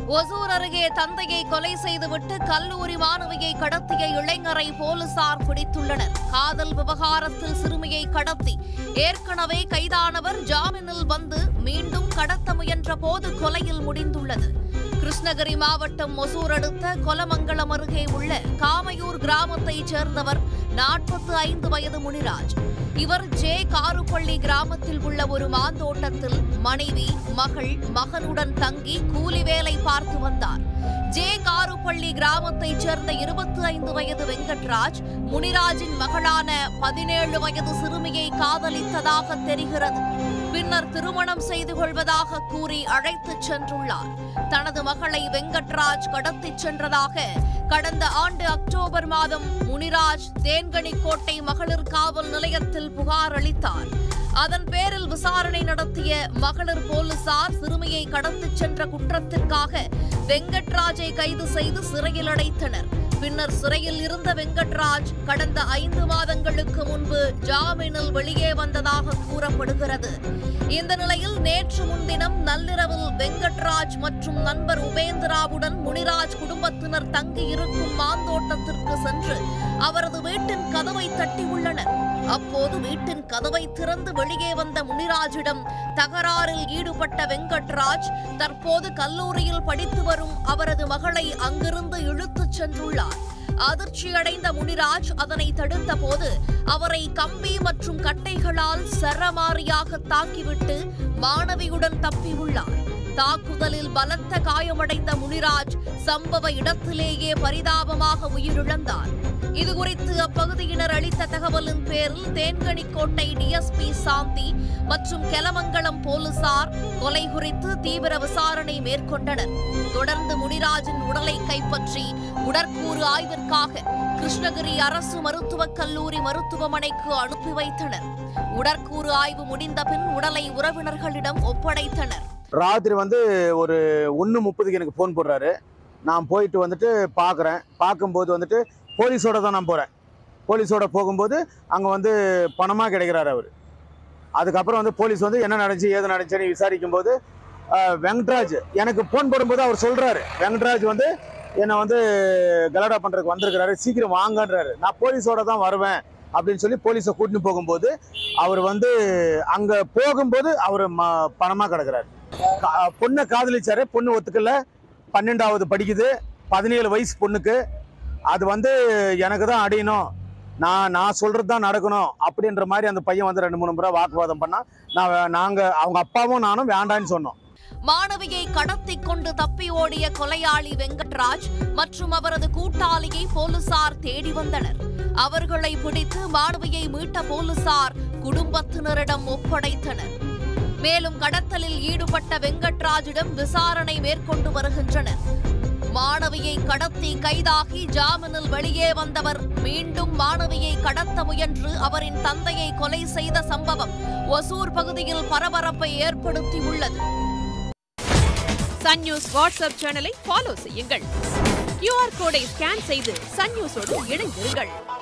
ஒசூர் அருகே தந்தையை கொலை செய்துவிட்டு கல்லூரி மாணவியை கடத்திய இளைஞரை போலீசார் பிடித்துள்ளனர் காதல் விவகாரத்தில் சிறுமியை கடத்தி ஏற்கனவே கைதானவர் ஜாமீனில் வந்து மீண்டும் கடத்த முயன்ற போது கொலையில் முடிந்துள்ளது கிருஷ்ணகிரி மாவட்டம் ஒசூர் அடுத்த கொலமங்கலம் அருகே உள்ள காமையூர் கிராமத்தைச் சேர்ந்தவர் நாற்பத்து ஐந்து வயது முனிராஜ் இவர் ஜே காருப்பள்ளி கிராமத்தில் உள்ள ஒரு மாந்தோட்டத்தில் மனைவி மகள் மகனுடன் தங்கி கூலி வேலை பார்த்து வந்தார் ஜே காருப்பள்ளி கிராமத்தைச் சேர்ந்த இருபத்தி ஐந்து வயது வெங்கட்ராஜ் முனிராஜின் மகளான பதினேழு வயது சிறுமியை காதலித்ததாக தெரிகிறது பின்னர் திருமணம் செய்து கொள்வதாக கூறி அழைத்துச் சென்றுள்ளார் தனது மகளை வெங்கட்ராஜ் கடத்திச் சென்றதாக கடந்த ஆண்டு அக்டோபர் மாதம் முனிராஜ் தேன்கனிக்கோட்டை மகளிர் காவல் நிலையத்தில் புகார் அளித்தார் அதன் பேரில் விசாரணை நடத்திய மகளிர் போலீசார் சிறுமியை கடத்திச் சென்ற குற்றத்திற்காக வெங்கட்ராஜை கைது செய்து சிறையில் அடைத்தனர் பின்னர் சிறையில் இருந்த வெங்கட்ராஜ் கடந்த ஐந்து மாதங்களுக்கு முன்பு ஜாமீனில் வெளியே வந்ததாக கூறப்படுகிறது இந்த நிலையில் நேற்று முன்தினம் நள்ளிரவில் வெங்கட்ராஜ் மற்றும் நண்பர் உபேந்திராவுடன் முனிராஜ் குடும்பத்தினர் தங்கியிருக்கும் மாந்தோட்டத்திற்கு சென்று அவரது வீட்டின் கதவை தட்டியுள்ளனர் அப்போது வீட்டின் கதவை திறந்து வெளியே வந்த முனிராஜிடம் தகராறில் ஈடுபட்ட வெங்கட்ராஜ் தற்போது கல்லூரியில் படித்து வரும் அவரது மகளை அங்கிருந்து இழுத்துச் சென்றுள்ளார் அதிர்ச்சியடைந்த முனிராஜ் அதனை தடுத்த போது அவரை கம்பி மற்றும் கட்டைகளால் சரமாரியாக தாக்கிவிட்டு மாணவியுடன் தப்பியுள்ளார் தாக்குதலில் பலத்த காயமடைந்த முனிராஜ் சம்பவ இடத்திலேயே பரிதாபமாக உயிரிழந்தார் இதுகுறித்து அப்பகுதியினர் அளித்த தகவலின் பேரில் தேன்கனிக்கோட்டை டிஎஸ்பி சாந்தி மற்றும் கெலமங்கலம் போலீசார் கொலை குறித்து தீவிர விசாரணை மேற்கொண்டனர் தொடர்ந்து முனிராஜின் உடலை கைப்பற்றி உடற்கூறு ஆய்விற்காக கிருஷ்ணகிரி அரசு மருத்துவக் கல்லூரி மருத்துவமனைக்கு அனுப்பி வைத்தனர் உடற்கூறு ஆய்வு முடிந்த பின் உடலை உறவினர்களிடம் ஒப்படைத்தனர் ராத்திரி வந்து ஒரு ஒன்று முப்பதுக்கு எனக்கு ஃபோன் போடுறாரு நான் போயிட்டு வந்துட்டு பார்க்குறேன் பார்க்கும்போது வந்துட்டு போலீஸோட தான் நான் போகிறேன் போலீஸோட போகும்போது அங்கே வந்து பணமாக கிடைக்கிறாரு அவர் அதுக்கப்புறம் வந்து போலீஸ் வந்து என்ன நடந்துச்சு ஏது நடந்துச்சுன்னு விசாரிக்கும் போது ஆஹ், வெங்கட்ராஜ் எனக்கு ஃபோன் போடும்போது அவர் சொல்கிறாரு வெங்கட்ராஜ் வந்து என்னை வந்து கலடா பண்ணுறதுக்கு வந்திருக்கிறாரு சீக்கிரம் வாங்கன்றாரு நான் போலீஸோட தான் வருவேன் அப்படின்னு சொல்லி போலீஸை கூட்டின்னு போகும்போது அவர் வந்து அங்கே போகும்போது அவர் ம பணமாக கிடக்குறாரு கா- பொண்ணை காதலிச்சாரு பொண்ணு ஒத்துக்கல பன்னெண்டாவது படிக்குது பதினேழு வயசு பொண்ணுக்கு அது வந்து எனக்கு தான் அடையணும் நான் நான் சொல்றது தான் நடக்கணும் அப்படின்ற மாதிரி அந்த பையன் வந்து ரெண்டு மூணு முறை வாக்குவாதம் பண்ணா நான் வே- நாங்க அவங்க அப்பாவும் நானும் வேண்டான்னு சொன்னோம் மாணவியை கடத்திக் கொண்டு தப்பி ஓடிய கொலையாளி வெங்கட்ராஜ் மற்றும் அவரது கூட்டாளியை போலீசார் தேடி வந்தனர் அவர்களை பிடித்து மாணவியை மீட்ட போலீசார் குடும்பத்தினரிடம் ஒப்படைத்தனர் மேலும் கடத்தலில் ஈடுபட்ட வெங்கட்ராஜிடம் விசாரணை மேற்கொண்டு வருகின்றனர் மாணவியை கடத்தி கைதாகி ஜாமீனில் வெளியே வந்தவர் மீண்டும் மாணவியை கடத்த முயன்று அவரின் தந்தையை கொலை செய்த சம்பவம் ஒசூர் பகுதியில் பரபரப்பை ஏற்படுத்தியுள்ளது சன் நியூஸ் வாட்ஸ்அப் சேனலை ஃபாலோ செய்யுங்கள் கியூஆர் கோடை ஸ்கேன் செய்து சன் நியூஸோடு இணைந்திருங்கள்